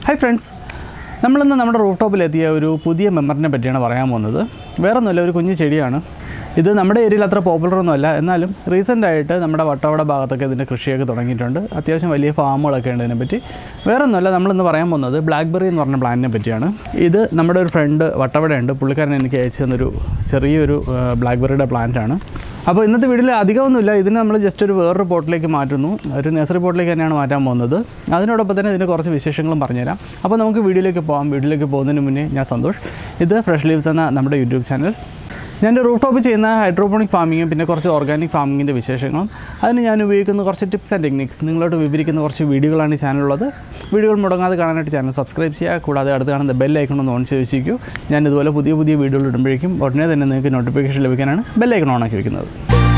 hi friends നമ്മളിന്ന് നമ്മുടെ roof ടോപ്പിലെത്തിയ ഒരു പുതിയ മെമ്പറിനെ പറ്റിയാണ് പറയാൻ പോകുന്നത് വേറെ ഒന്നുമില്ല ഒരു കുഞ്ഞു ചെടിയാണ് ഇത് നമ്മുടെ ഏരിയയിൽ അത്ര പോപ്പുലർ ഒന്നുമല്ല എന്നാലും റീസെൻ്റ് ആയിട്ട് നമ്മുടെ വട്ടവട ഭാഗത്തൊക്കെ ഇതിൻ്റെ കൃഷിയൊക്കെ തുടങ്ങിയിട്ടുണ്ട് അത്യാവശ്യം വലിയ ഫാമുകളൊക്കെ ഉണ്ട് ഇതിനെപ്പറ്റി വേറെ ഒന്നുമല്ല നമ്മളിന്ന് പറയാൻ പോകുന്നത് ബ്ലാക്ക്ബെറി എന്ന് പറഞ്ഞ പ്ലാന്റിനെ പറ്റിയാണ് ഇത് നമ്മുടെ ഒരു ഫ്രണ്ട് വട്ടവടയുണ്ട് പുള്ളിക്കാരൻ എനിക്ക് അയച്ചു തന്നൊരു ചെറിയൊരു ബ്ലാക്ക്ബെറിയുടെ പ്ലാന്റ് ആണ് അപ്പോൾ ഇന്നത്തെ വീഡിയോയിൽ അധികമൊന്നുമില്ല ഇതിന് നമ്മൾ ജസ്റ്റ് ഒരു വേറൊരു പോട്ടിലേക്ക് മാറ്റുന്നു ഒരു നഴ്സറി പോട്ടിലേക്ക് തന്നെയാണ് മാറ്റാൻ പോകുന്നത് അതിനോടൊപ്പം തന്നെ ഇതിൻ്റെ കുറച്ച് വിശേഷങ്ങളും പറഞ്ഞുതരാം അപ്പോൾ നമുക്ക് വീഡിയോയിലേക്ക് പോകാം വീഡിയോയിലേക്ക് പോകുന്നതിന് മുന്നേ ഞാൻ സന്തോഷ് ഇത് ഫ്രഷ് ലീവ്സ് എന്ന നമ്മുടെ യൂട്യൂബ് ചാനൽ ഞാൻ റൂഫ് ടോപ്പ് ചെയ്യുന്ന ഹൈഡ്രോപോണിക് ഫാമിങ്ങും പിന്നെ കുറച്ച് ഓർഗാനിക് ഫാമിങ്ങിൻ്റെ വിശേഷങ്ങളും അതിന് ഞാൻ ഉപയോഗിക്കുന്ന കുറച്ച് ടിപ്സ് ആൻഡ് ടെക്നിക്സ് നിങ്ങളോട് വിവരിക്കുന്ന കുറച്ച് വീഡിയോകളാണ് ഈ ചാനലുള്ളത് വീഡിയോകൾ മുടങ്ങാതെ കാണാനായിട്ട് ചാനൽ സബ്സ്ക്രൈബ് ചെയ്യുക കൂടാതെ അടുത്ത് കാണുന്ന ബെൽ ഐക്കൺ ഒന്ന് ഓൺ ചെയ്ത് വെച്ചിരിക്കൂ ഞാൻ ഇതുപോലെ പുതിയ പുതിയ വീഡിയോകൾ ഇടുമ്പോഴേക്കും ഉടനെ തന്നെ നിങ്ങൾക്ക് നോട്ടിഫിക്കേഷൻ ലഭിക്കാനാണ് ബെൽ ഐക്കൺ ഓൺ ആക്കി വെക്കുന്നത്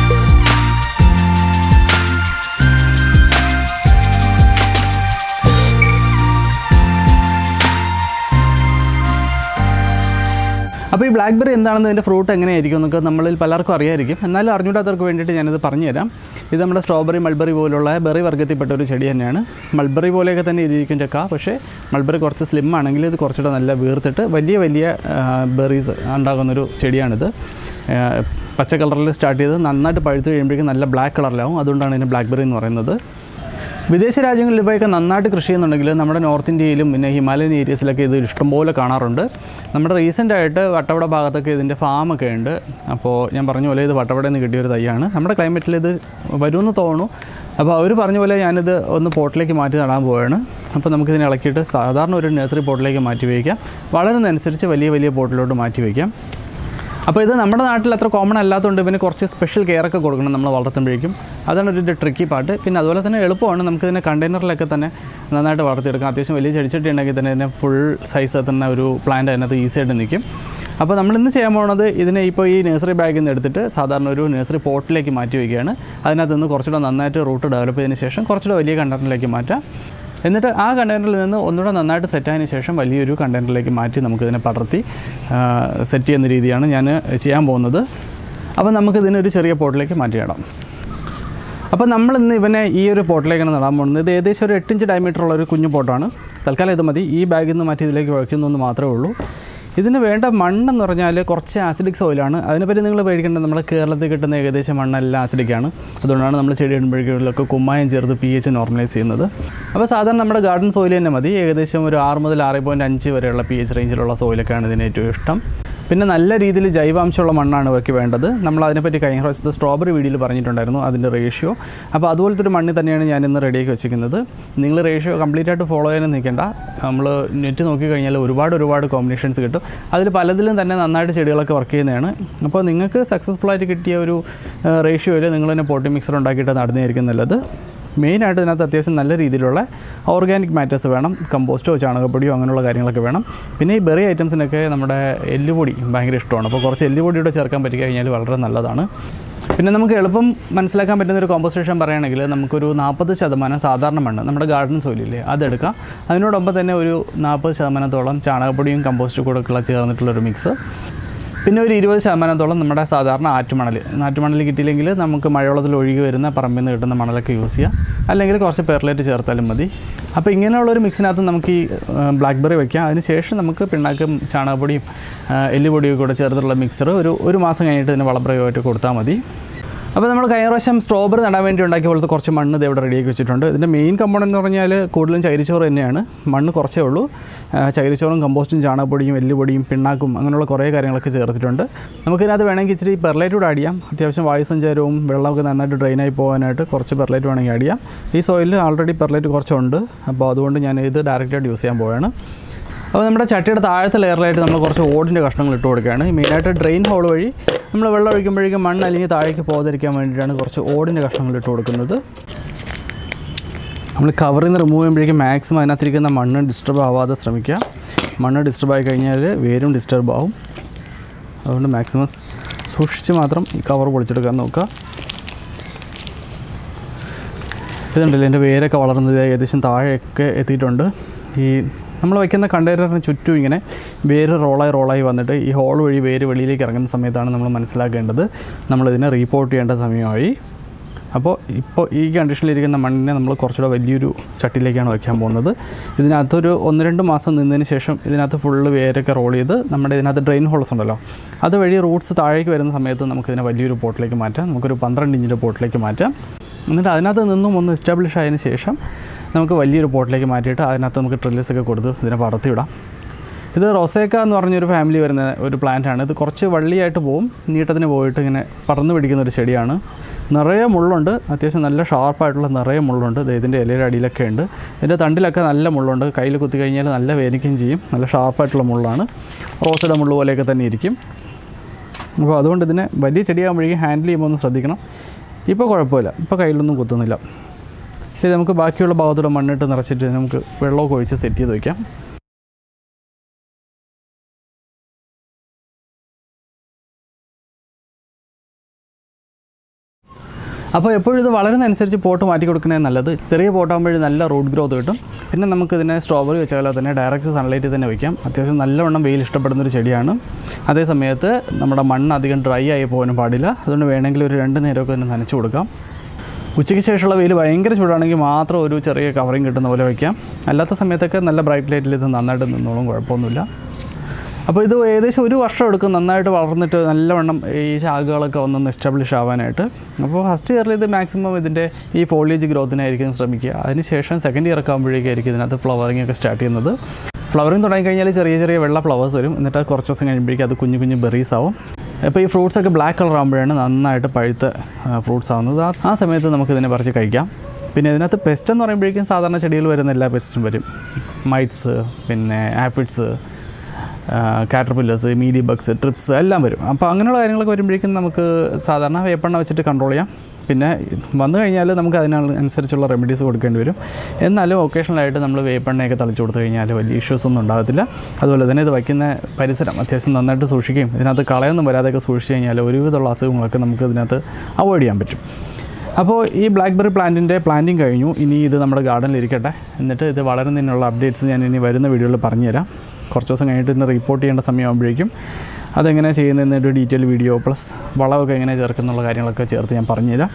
അപ്പോൾ ഈ ബ്ലാക്ക്ബെറി എന്താണെന്ന് ഇതിൻ്റെ ഫ്രൂട്ട് എങ്ങനെയായിരിക്കും എന്നൊക്കെ നമ്മളിൽ പലർക്കും അറിയായിരിക്കും എന്നാലും അറിഞ്ഞൂടാത്തവർക്ക് വേണ്ടിയിട്ട് ഞാനിത് പറഞ്ഞുതരാം ഇത് നമ്മുടെ സ്ട്രോബെറി മൾബറി പോലുള്ള ബെറി വർഗ്ഗത്തിൽപ്പെട്ട ഒരു ചെടി തന്നെയാണ് മൾബറി പോലെയൊക്കെ തന്നെ ഇരിക്കും ചക്ക പക്ഷേ മൾബറി കുറച്ച് സ്ലിം ആണെങ്കിൽ ഇത് കുറച്ചുകൂടെ നല്ല വീർത്തിട്ട് വലിയ വലിയ ബെറീസ് ഉണ്ടാകുന്നൊരു ചെടിയാണിത് ആ, പച്ച കളറിൽ സ്റ്റാർട്ട് ചെയ്ത് നന്നായിട്ട് പഴുത്ത് കഴിയുമ്പോഴേക്കും നല്ല ബ്ലാക്ക് കളറിലാവും അതുകൊണ്ടാണ് ഇതിന് ബ്ലാക്ക്ബെറി എന്ന് പറയുന്നത് വിദേശ രാജ്യങ്ങളിൽ ഇവയൊക്കെ നന്നായിട്ട് കൃഷി ചെയ്യുന്നുണ്ടെങ്കിൽ നമ്മുടെ നോർത്ത് ഇന്ത്യയിലും പിന്നെ ഹിമാലയൻ ഏരിയസിലൊക്കെ ഇത് ഇഷ്ടംപോലെ കാണാറുണ്ട് നമ്മുടെ റീസെൻ്റ് ആയിട്ട് വട്ടവട ഭാഗത്തൊക്കെ ഇതിൻ്റെ ഫാമൊക്കെ ഉണ്ട് അപ്പോൾ ഞാൻ പറഞ്ഞ പോലെ ഇത് വട്ടവടയിൽ നിന്ന് കിട്ടിയൊരു തൈയാണ് നമ്മുടെ ക്ലൈമറ്റിൽ ഇത് വരുമെന്ന് തോന്നുന്നു അപ്പോൾ അവർ പറഞ്ഞ പോലെ ഞാനിത് ഒന്ന് പോട്ടിലേക്ക് മാറ്റി നടാൻ പോവുകയാണ് അപ്പോൾ നമുക്കിതിനെ ഇളക്കിയിട്ട് സാധാരണ ഒരു നഴ്സറി പോട്ടിലേക്ക് മാറ്റി വയ്ക്കാം വളരുന്നതനുസരിച്ച് വലിയ വലിയ പോട്ടിലോട്ട് മാറ്റി വയ്ക്കാം അപ്പോൾ ഇത് നമ്മുടെ നാട്ടിൽ അത്ര കോമൺ അല്ലാത്തതുകൊണ്ട് ഇവന് കുറച്ച് സ്പെഷ്യൽ കെയർ ഒക്കെ കൊടുക്കണം നമ്മൾ വളർത്തുമ്പോഴേക്കും അതാണ് ഒരു ട്രിക്കി പാട്ട് പിന്നെ അതുപോലെ തന്നെ എളുപ്പമാണ് നമുക്കിതിനെ കണ്ടെയ്നറിലൊക്കെ തന്നെ നന്നായിട്ട് വളർത്തിയെടുക്കാം അത്യാവശ്യം വലിയ ചെടിച്ചട്ടി ഉണ്ടെങ്കിൽ തന്നെ ഇതിനെ ഫുൾ സൈസ് തന്നെ ഒരു പ്ലാന്റ് അതിനകത്ത് ഈസി ആയിട്ട് നിൽക്കും അപ്പോൾ നമ്മൾ ഇന്ന് ചെയ്യാൻ പോകുന്നത് ഇതിനെ ഇപ്പോൾ ഈ നഴ്സറി ബാഗിൽ നിന്ന് എടുത്തിട്ട് സാധാരണ ഒരു നഴ്സറി പോട്ടിലേക്ക് മാറ്റി വയ്ക്കുകയാണ് അതിനകത്ത് നിന്ന് കുറച്ചുകൂടെ നന്നായിട്ട് റൂട്ട് ഡെവലപ്പ് ചെയ്തതിന് ശേഷം കുറച്ചുകൂടെ വലിയ കണ്ടെയ്നറിലേക്ക് മാറ്റാം എന്നിട്ട് ആ കണ്ടെയ്നറിൽ നിന്ന് ഒന്നുകൂടെ നന്നായിട്ട് സെറ്റായതിനു ശേഷം വലിയൊരു കണ്ടെയ്നറിലേക്ക് മാറ്റി നമുക്കിതിനെ പടർത്തി സെറ്റ് ചെയ്യുന്ന രീതിയാണ് ഞാൻ ചെയ്യാൻ പോകുന്നത് അപ്പോൾ നമുക്കിതിനൊരു ചെറിയ പോട്ടിലേക്ക് മാറ്റിയിടാം അപ്പോൾ നമ്മൾ ഇന്ന് ഇവനെ ഈ ഒരു പോട്ടിലേക്കാണ് നടാൻ പോകുന്നത് ഇത് ഏകദേശം ഒരു എട്ടിഞ്ച് ഡയമീറ്റർ ഉള്ള ഒരു കുഞ്ഞു പോട്ടാണ് തൽക്കാലം ഇത് മതി ഈ ബാഗിൽ നിന്ന് മാറ്റി ഇതിലേക്ക് വയ്ക്കുന്നൊന്ന് മാത്രമേ ഉള്ളൂ ഇതിന് വേണ്ട മണ്ണെന്ന് പറഞ്ഞാൽ കുറച്ച് ആസിഡിക് സോയിലാണ് അതിനെപ്പറ്റി നിങ്ങൾ പേടിക്കേണ്ടത് നമ്മുടെ കേരളത്തിൽ കിട്ടുന്ന ഏകദേശം മണ്ണെല്ലാം ആസിഡിക്കാണ് അതുകൊണ്ടാണ് നമ്മൾ ചെടി ഇടുമ്പോഴേക്കൊക്കെ കുമ്മായം ചേർത്ത് പി എച്ച് നോർമലൈസ് ചെയ്യുന്നത് അപ്പോൾ സാധാരണ നമ്മുടെ ഗാർഡൻ സോയിൽ തന്നെ മതി ഏകദേശം ഒരു ആറ് മുതൽ ആറ് പോയിൻറ്റ് അഞ്ച് വരെയുള്ള പി എച്ച് റേഞ്ചിലുള്ള സോയിലൊക്കെയാണ് ഇതിന് ഏറ്റവും ഇഷ്ടം പിന്നെ നല്ല രീതിയിൽ ജൈവാംശമുള്ള മണ്ണാണ് ഇവയ്ക്ക് വേണ്ടത് നമ്മൾ അതിനെപ്പറ്റി കഴിഞ്ഞ പ്രാവശ്യത്തെ സ്ട്രോബെറി വീഡിയോയിൽ പറഞ്ഞിട്ടുണ്ടായിരുന്നു അതിൻ്റെ റേഷ്യോ അപ്പോൾ അതുപോലത്തെ ഒരു മണ്ണിൽ തന്നെയാണ് ഞാൻ ഇന്ന് റെഡിയാക്കി വെച്ചിരിക്കുന്നത് നിങ്ങൾ റേഷ്യോ കംപ്ലീറ്റ് ആയിട്ട് ഫോളോ ചെയ്യാനും നിൽക്കേണ്ട നമ്മൾ നെറ്റ് നോക്കിക്കഴിഞ്ഞാൽ ഒരുപാട് ഒരുപാട് കോമ്പിനേഷൻസ് കിട്ടും അതിൽ പലതിലും തന്നെ നന്നായിട്ട് ചെടികളൊക്കെ വർക്ക് ചെയ്യുന്നതാണ് അപ്പോൾ നിങ്ങൾക്ക് സക്സസ്ഫുൾ ആയിട്ട് കിട്ടിയ ഒരു റേഷ്യോയിൽ നിങ്ങൾ തന്നെ പോട്ടി മിക്സർ ഉണ്ടാക്കിയിട്ട് നടുന്നതായിരിക്കും നല്ലത് മെയിനായിട്ട് ഇതിനകത്ത് അത്യാവശ്യം നല്ല രീതിയിലുള്ള ഓർഗാനിക് മാറ്റേഴ്സ് വേണം കമ്പോസ്റ്റോ ചാണകപ്പൊടിയോ അങ്ങനെയുള്ള കാര്യങ്ങളൊക്കെ വേണം പിന്നെ ഈ ബെറി ഐറ്റംസിനൊക്കെ നമ്മുടെ എല്ലുപൊടി ഭയങ്കര ഇഷ്ടമാണ് അപ്പോൾ കുറച്ച് എല്ലുപൊടിയുടെ ചേർക്കാൻ പറ്റി കഴിഞ്ഞാൽ വളരെ നല്ലതാണ് പിന്നെ നമുക്ക് എളുപ്പം മനസ്സിലാക്കാൻ പറ്റുന്ന ഒരു കോമ്പോസ്റ്റേഷൻ പറയുകയാണെങ്കിൽ നമുക്കൊരു നാൽപ്പത് ശതമാനം സാധാരണ മണ്ണ് നമ്മുടെ ഗാർഡൻ സോയിലില്ലേ അതെടുക്കാം അതിനോടൊപ്പം തന്നെ ഒരു നാൽപ്പത് ശതമാനത്തോളം ചാണകപ്പൊടിയും കമ്പോസ്റ്റ് കൂടെ ഒക്കെ ചേർന്നിട്ടുള്ളൊരു മിക്സ് പിന്നെ ഒരു ഇരുപത് ശതമാനത്തോളം നമ്മുടെ സാധാരണ ആറ്റുമണൽ ആറ്റുമണൽ കിട്ടിയില്ലെങ്കിൽ നമുക്ക് മഴവെള്ളത്തിൽ ഒഴുകി വരുന്ന പറമ്പിൽ നിന്ന് കിട്ടുന്ന മണലൊക്കെ യൂസ് ചെയ്യാം അല്ലെങ്കിൽ കുറച്ച് പെർലേറ്റ് ചേർത്താലും മതി അപ്പോൾ ഇങ്ങനെയുള്ളൊരു മിക്സിനകത്ത് നമുക്ക് ഈ ബ്ലാക്ക്ബെറി വയ്ക്കാം അതിന് ശേഷം നമുക്ക് പിണ്ണാക്കും ചാണകപ്പൊടിയും ആ, എല്ലുപൊടിയും കൂടെ ചേർത്തിട്ടുള്ള മിക്സർ ഒരു ഒരു മാസം കഴിഞ്ഞിട്ട് ഇതിന് വളപ്രയോഗമായിട്ട് കൊടുത്താൽ മതി അപ്പോൾ നമ്മൾ കഴിഞ്ഞ പ്രാവശ്യം സ്ട്രോബെറി നടാൻ വേണ്ടി ഉണ്ടാക്കിയ പോലത്തെ കുറച്ച് മണ്ണ് ഇത് ഇവിടെ റെഡിയാക്കി വെച്ചിട്ടുണ്ട് ഇതിൻ്റെ മെയിൻ കമ്പോണൻ്റ് എന്ന് പറഞ്ഞാൽ കൂടുതലും ചകിരിച്ചോറ് തന്നെയാണ് മണ്ണ് കുറച്ചേ ഉള്ളൂ ആ, ചകിരിച്ചോറും കമ്പോസ്റ്റും ചാണകപ്പൊടിയും എല്ലുപൊടിയും പിണ്ണാക്കും അങ്ങനെയുള്ള കുറേ കാര്യങ്ങളൊക്കെ ചേർത്തിട്ടുണ്ട് നമുക്കിതിനകത്ത് വേണമെങ്കിൽ ഇച്ചിരി പെർലൈറ്റ് കൂടെ ആഡ് ചെയ്യാം അത്യാവശ്യം വായുസഞ്ചാരവും വെള്ളമൊക്കെ നന്നായിട്ട് ഡ്രെയിനായി പോകാനായിട്ട് കുറച്ച് പെർലൈറ്റ് വേണമെങ്കിൽ ആഡ് ചെയ്യാം ഈ സോയിലിൽ ആൾറെഡി പെർലൈറ്റ് കുറച്ചുണ്ട് അപ്പോൾ അതുകൊണ്ട് ഞാൻ ഇത് ഡയറക്റ്റായിട്ട് യൂസ് ചെയ്യാൻ പോവുകയാണ് അപ്പോൾ നമ്മുടെ ചട്ടിയുടെ താഴത്തെ ലെയറിലായിട്ട് നമ്മൾ കുറച്ച് ഓടിൻ്റെ കഷ്ണങ്ങൾ ഇട്ട് കൊടുക്കുകയാണ് ഈ മെയിനായിട്ട് ഡ്രെയിൻ ഹോൾ വഴി നമ്മൾ വെള്ളം ഒഴിക്കുമ്പോഴേക്കും മണ്ണ് അല്ലെങ്കിൽ താഴേക്ക് പോകാതിരിക്കാൻ വേണ്ടിയിട്ടാണ് കുറച്ച് ഓടിൻ്റെ കഷ്ണങ്ങൾ ഇട്ട് കൊടുക്കുന്നത് നമ്മൾ കവറിൽ നിന്ന് റിമൂവ് ചെയ്യുമ്പോഴേക്കും മാക്സിമം അതിനകത്തിരിക്കുന്ന മണ്ണ് ഡിസ്റ്റർബ് ആവാതെ ശ്രമിക്കുക മണ്ണ് ഡിസ്റ്റർബ് ആയി കഴിഞ്ഞാൽ വേരും ഡിസ്റ്റർബ് ആവും അതുകൊണ്ട് മാക്സിമം സൂക്ഷിച്ച് മാത്രം ഈ കവർ പൊളിച്ചെടുക്കാൻ നോക്കുക ഇതുണ്ടല്ലോ എൻ്റെ വേരൊക്കെ വളർന്നത് ഏകദേശം താഴെയൊക്കെ എത്തിയിട്ടുണ്ട് ഈ നമ്മൾ വയ്ക്കുന്ന കണ്ടെയ്നറിന് ചുറ്റും ഇങ്ങനെ വേര് റോളായി റോളായി വന്നിട്ട് ഈ ഹോൾ വഴി വേര് വെളിയിലേക്ക് ഇറങ്ങുന്ന സമയത്താണ് നമ്മൾ മനസ്സിലാക്കേണ്ടത് നമ്മളിതിനെ റീപോർട്ട് ചെയ്യേണ്ട സമയമായി അപ്പോൾ ഇപ്പോൾ ഈ കണ്ടീഷനിലിരിക്കുന്ന മണ്ണിനെ നമ്മൾ കുറച്ചുകൂടെ വലിയൊരു ചട്ടിയിലേക്കാണ് വയ്ക്കാൻ പോകുന്നത് ഇതിനകത്തൊരു ഒന്ന് രണ്ട് മാസം നിന്നതിന് ശേഷം ഇതിനകത്ത് ഫുള്ള് വേരൊക്കെ റോൾ ചെയ്ത് നമ്മുടെ ഇതിനകത്ത് ഡ്രെയിൻ ഹോൾസ് ഉണ്ടല്ലോ അതുവഴി റൂട്ട്സ് താഴേക്ക് വരുന്ന സമയത്ത് നമുക്കിതിനെ വലിയൊരു പോട്ടിലേക്ക് മാറ്റാം നമുക്കൊരു പന്ത്രണ്ട് ഇഞ്ചിൻ്റെ പോട്ടിലേക്ക് മാറ്റാം എന്നിട്ട് അതിനകത്ത് നിന്നും ഒന്ന് എസ്റ്റാബ്ലിഷ് ആയതിന് ശേഷം നമുക്ക് വലിയൊരു പോട്ടിലേക്ക് മാറ്റിയിട്ട് അതിനകത്ത് നമുക്ക് ട്രില്ലിസ് ഒക്കെ കൊടുത്ത് ഇതിനെ പടർത്തി വിടാം ഇത് റോസേക്ക എന്ന് പറഞ്ഞൊരു ഫാമിലി വരുന്ന ഒരു പ്ലാന്റ് ആണ് ഇത് കുറച്ച് വള്ളിയായിട്ട് പോവും നീട്ടത്തിന് പോയിട്ട് ഇങ്ങനെ പറന്ന് പിടിക്കുന്ന ഒരു ചെടിയാണ് നിറയെ മുള്ളുണ്ട് അത്യാവശ്യം നല്ല ഷാർപ്പായിട്ടുള്ള നിറയെ മുള്ളുണ്ട് ദേ ഇതിൻ്റെ ഇലയുടെ അടിയിലൊക്കെ ഉണ്ട് ഇതിൻ്റെ തണ്ടിലൊക്കെ നല്ല മുള്ളുണ്ട് കയ്യിൽ കുത്തി കഴിഞ്ഞാൽ നല്ല വേദനിക്കുകയും ചെയ്യും നല്ല ഷാർപ്പായിട്ടുള്ള മുള്ളാണ് റോസയുടെ മുള്ളു പോലെയൊക്കെ തന്നെ ഇരിക്കും അപ്പോൾ അതുകൊണ്ട് ഇതിനെ വലിയ ചെടിയാകുമ്പോഴേക്കും ഹാൻഡിൽ ചെയ്യുമ്പോൾ ഒന്ന് ശ്രദ്ധിക്കണം ഇപ്പോൾ കുഴപ്പമില്ല ഇപ്പോൾ കയ്യിലൊന്നും കുത്തുന്നില്ല ശരി നമുക്ക് ബാക്കിയുള്ള ഭാഗത്തൂടെ മണ്ണിട്ട് നിറച്ചിട്ട് നമുക്ക് വെള്ളമൊക്കെ ഒഴിച്ച് സെറ്റ് ചെയ്ത് വയ്ക്കാം അപ്പോൾ എപ്പോഴും ഇത് വളരുന്നതനുസരിച്ച് പോട്ട് മാറ്റി കൊടുക്കുന്നത് നല്ലത് ചെറിയ പോട്ടാകുമ്പോഴും നല്ല റൂട്ട് ഗ്രോത്ത് കിട്ടും പിന്നെ നമുക്ക് ഇതിനെ സ്ട്രോബെറി വെച്ചാലോ തന്നെ ഡയറക്റ്റ് സൺലൈറ്റിൽ തന്നെ വയ്ക്കാം അത്യാവശ്യം നല്ലവണ്ണം വെയിൽ ഇഷ്ടപ്പെടുന്ന ഒരു ചെടിയാണ് അതേ സമയത്ത് നമ്മുടെ മണ്ണ് അധികം ഡ്രൈ ആയി പോകാനും പാടില്ല അതുകൊണ്ട് വേണമെങ്കിൽ ഒരു രണ്ട് നേരമൊക്കെ ഇതിന് നനച്ചു കൊടുക്കാം ഉച്ചയ്ക്ക് ശേഷമുള്ള വെയിൽ ഭയങ്കര ചൂടാണെങ്കിൽ മാത്രം ഒരു ചെറിയ കവറിങ് കിട്ടുന്ന പോലെ വയ്ക്കാം അല്ലാത്ത സമയത്തൊക്കെ നല്ല ബ്രൈറ്റ് ലൈറ്റിൽ ഇത് നന്നായിട്ട് നിന്നോളും കുഴപ്പമൊന്നുമില്ല അപ്പോൾ ഇത് ഏകദേശം ഒരു വർഷം എടുക്കും നന്നായിട്ട് വളർന്നിട്ട് നല്ലവണ്ണം ഈ ശാഖകളൊക്കെ ഒന്നൊന്ന് എസ്റ്റാബ്ലിഷ് ആവാനായിട്ട് അപ്പോൾ ഫസ്റ്റ് ഇയറിൽ ഇത് മാക്സിമം ഇതിൻ്റെ ഈ ഫോളിയേജ് ഗ്രോത്തിനായിരിക്കും ശ്രമിക്കുക അതിനുശേഷം സെക്കൻഡ് ഇയർ ഒക്കെ ആകുമ്പോഴേക്കായിരിക്കും ഇതിനകത്ത് ഫ്ലവറിങ് ഒക്കെ സ്റ്റാർട്ട് ചെയ്യുന്നത് ഫ്ലവറിങ് തുടങ്ങിക്കഴിഞ്ഞാൽ ചെറിയ ചെറിയ വെള്ള ഫ്ലവേഴ്സ് വരും എന്നിട്ട് കുറച്ച് ദിവസം കഴിയുമ്പോഴേക്കും അത് കുഞ്ഞു കുഞ്ഞു ബെറീസ് ആവും അപ്പോൾ ഈ ഫ്രൂട്ട്സ് ഒക്കെ ബ്ലാക്ക് കളർ ആകുമ്പോഴാണ് നന്നായിട്ട് പഴുത്ത ഫ്രൂട്ട്സ് ആവുന്നത് ആ- ആ സമയത്ത് നമുക്ക് ഇതിനെ പറിച്ച് കഴിക്കാം പിന്നെ ഇതിനകത്ത് പെസ്റ്റ് എന്ന് പറയുമ്പോഴേക്കും സാധാരണ ചെടികൾ വരുന്ന എല്ലാ പെസ്റ്റും വരും മൈറ്റ്സ് പിന്നെ aphids caterpillars mealy bugs thrips എല്ലാം വരും അപ്പോൾ അങ്ങനെയുള്ള കാര്യങ്ങളൊക്കെ വരുമ്പോഴേക്കും നമുക്ക് സാധാരണ വേപ്പെണ്ണ വെച്ചിട്ട് കൺട്രോൾ ചെയ്യാം പിന്നെ വന്നു കഴിഞ്ഞാൽ നമുക്ക് അതിനനുസരിച്ചുള്ള റെമഡീസ് കൊടുക്കേണ്ടി വരും എന്നാലും ഒക്കേഷണലായിട്ട് നമ്മൾ വേപ്പെണ്ണയൊക്കെ തളിച്ചു കൊടുത്തു കഴിഞ്ഞാൽ വലിയ ഇഷ്യൂസ് ഒന്നും ഉണ്ടാകത്തില്ല അതുപോലെ തന്നെ ഇത് വയ്ക്കുന്ന പരിസരം അത്യാവശ്യം നന്നായിട്ട് സൂക്ഷിക്കുകയും ഇതിനകത്ത് കളയൊന്നും വരാതെയൊക്കെ സൂക്ഷിച്ച് കഴിഞ്ഞാൽ ഒരുവിധമുള്ള അസുഖങ്ങളൊക്കെ നമുക്ക് ഇതിനകത്ത് അവോയ്ഡ് ചെയ്യാൻ പറ്റും അപ്പോൾ ഈ ബ്ലാക്ക്ബെറി പ്ലാന്റിൻ്റെ പ്ലാന്റിങ് കഴിഞ്ഞു ഇനി ഇത് നമ്മുടെ ഗാർഡനിൽ ഇരിക്കട്ടെ എന്നിട്ട് ഇത് വളരുന്നതിനുള്ള അപ്ഡേറ്റ്സ് ഞാൻ ഇനി വരുന്ന വീഡിയോയിൽ പറഞ്ഞുതരാം കുറച്ച് ദിവസം കഴിഞ്ഞിട്ട് ഇന്ന് റിപ്പോർട്ട് ചെയ്യേണ്ട സമയമാകുമ്പോഴേക്കും അതെങ്ങനെ ചെയ്യുന്നതിൻ്റെ ഒരു ഡീറ്റെയിൽ വീഡിയോ പ്ലസ് വളമൊക്കെ എങ്ങനെ ചേർക്കുന്നുള്ള കാര്യങ്ങളൊക്കെ ചേർത്ത് ഞാൻ പറഞ്ഞുതരാം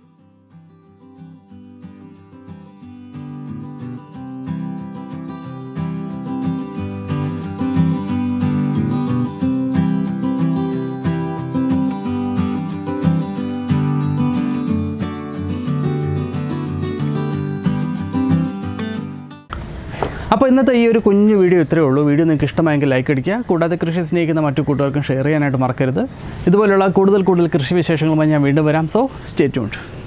അപ്പോൾ ഇന്നത്തെ ഈ ഒരു കുഞ്ഞു വീഡിയോ ഇത്രയേ ഉള്ളൂ വീഡിയോ നിങ്ങൾക്ക് ഇഷ്ടമായെങ്കിൽ ലൈക്ക് അടിക്കുക കൂടാതെ കൃഷി സ്നേഹിക്കുന്ന മറ്റു കൂട്ടുകാർക്കും ഷെയർ ചെയ്യാനായിട്ട് മറക്കരുത് ഇതുപോലുള്ള കൂടുതൽ കൂടുതൽ കൃഷി വിശേഷങ്ങളുമായി ഞാൻ വീണ്ടും വരാം സോ സ്റ്റേ ട്യൂൺഡ്